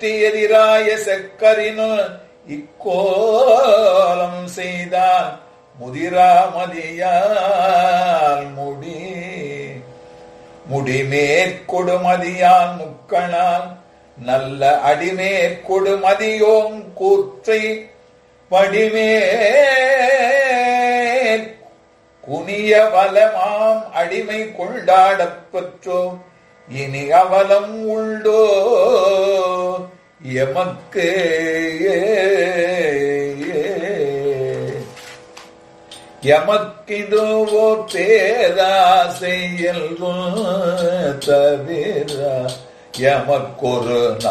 செற்றி எதிராய செக்கரினு இக்கோலம் செய்தான் முதிராமதியால் முடி முடிமேற்கொடுமதியான் முக்கணால் நல்ல அடிமேற்கொடுமதியோம் கூற்றை படிமேற் குனிய வலமாம் அடிமை கொண்டாடப் பெற்றோம் இனி அவலம் உண்டோ எமக்கு எமக்கிதுவோ பேராசையல் தவிர எமக்கொரு